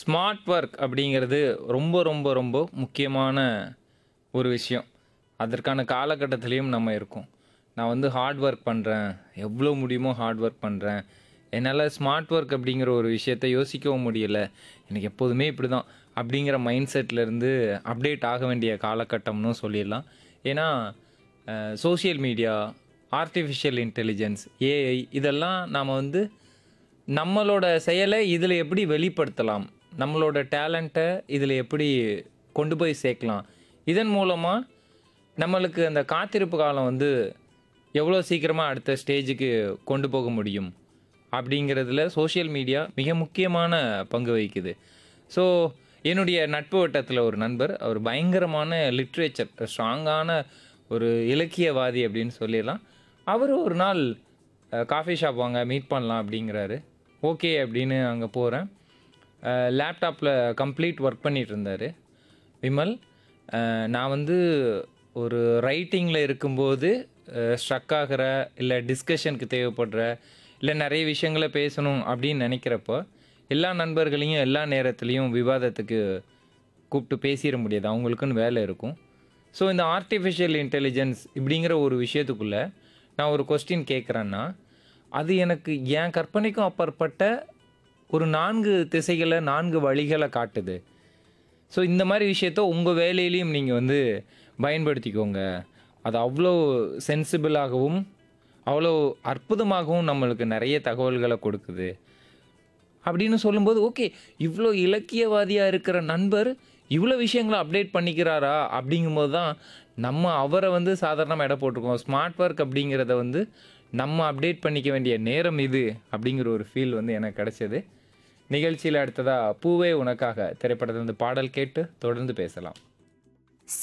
smart work அப்படிங்கிறது ரொம்ப ரொம்ப ரொம்ப முக்கியமான ஒரு விஷயம் அதற்கான காலகட்டத்திலையும் நம்ம இருக்கோம் நான் வந்து ஹார்ட் ஒர்க் பண்ணுறேன் எவ்வளோ முடியுமோ ஹார்ட் ஒர்க் பண்ணுறேன் என்னால் ஸ்மார்ட் ஒர்க் அப்படிங்கிற ஒரு விஷயத்தை யோசிக்கவும் முடியல எனக்கு எப்போதுமே இப்படி தான் அப்படிங்கிற மைண்ட் செட்லேருந்து அப்டேட் ஆக வேண்டிய காலகட்டம்னு சொல்லிடலாம் ஏன்னா social media artificial intelligence AI இதெல்லாம் நாம் வந்து நம்மளோட செயலை இதில் எப்படி வெளிப்படுத்தலாம் நம்மளோட டேலண்ட்டை இதில் எப்படி கொண்டு போய் சேர்க்கலாம் இதன் மூலமாக நம்மளுக்கு அந்த காத்திருப்பு காலம் வந்து எவ்வளோ சீக்கிரமாக அடுத்த ஸ்டேஜுக்கு கொண்டு போக முடியும் அப்படிங்கிறதுல சோஷியல் மீடியா மிக முக்கியமான பங்கு வகிக்குது ஸோ என்னுடைய நட்பு வட்டத்தில் ஒரு நண்பர் அவர் பயங்கரமான லிட்ரேச்சர் ஸ்ட்ராங்கான ஒரு இலக்கியவாதி அப்படின்னு சொல்லிடலாம் அவர் ஒரு நாள் காஃபி ஷாப் வாங்க மீட் பண்ணலாம் அப்படிங்கிறாரு ஓகே அப்படின்னு அங்கே போகிறேன் லேப்டாப்பில் கம்ப்ளீட் ஒர்க் பண்ணிட்டு இருந்தார் விமல் அஹ், நான் வந்து ஒரு ரைட்டிங்கில் இருக்கும்போது ஸ்ட்ரக் ஆகிற இல்லை டிஸ்கஷனுக்கு தேவைப்படுற இல்லை நிறைய விஷயங்களை பேசணும் அப்படின்னு நினைக்கிறப்போ எல்லா நண்பர்களையும் எல்லா நேரத்துலையும் விவாதத்துக்கு கூப்பிட்டு பேசிட முடியாது அவங்களுக்குன்னு வேலை இருக்கும் ஸோ இந்த ஆர்டிஃபிஷியல் இன்டெலிஜென்ஸ் இப்படிங்கிற ஒரு விஷயத்துக்குள்ளே நான் ஒரு கொஸ்டின் கேட்குறேன்னா அது எனக்கு என் கற்பனைக்கும் அப்பாற்பட்ட ஒரு நான்கு திசைகளை நான்கு வழிகளை காட்டுது ஸோ இந்த மாதிரி விஷயத்த உங்கள் வேலையிலையும் நீங்கள் வந்து பயன்படுத்திக்கோங்க அது அவ்வளோ சென்சிபிளாகவும் அவ்வளோ அற்புதமாகவும் நம்மளுக்கு நிறைய தகவல்களை கொடுக்குது அப்படின்னு சொல்லும்போது ஓகே இவ்வளோ இலக்கியவாதியாக இருக்கிற நண்பர் இவ்வளோ விஷயங்களை அப்டேட் பண்ணிக்கிறாரா அப்படிங்கும்போது தான் நம்ம அவரை வந்து சாதாரணமாக இடம் போட்டிருக்கோம் ஸ்மார்ட் ஒர்க் அப்படிங்கிறத வந்து நம்ம அப்டேட் பண்ணிக்க வேண்டிய நேரம் இது அப்படிங்கிற ஒரு ஃபீல் வந்து எனக்கு கிடைச்சது நிகழ்ச்சியில் அடுத்ததாக பூவே உனக்காக திரைப்படத்திலிருந்து பாடல் கேட்டு தொடர்ந்து பேசலாம்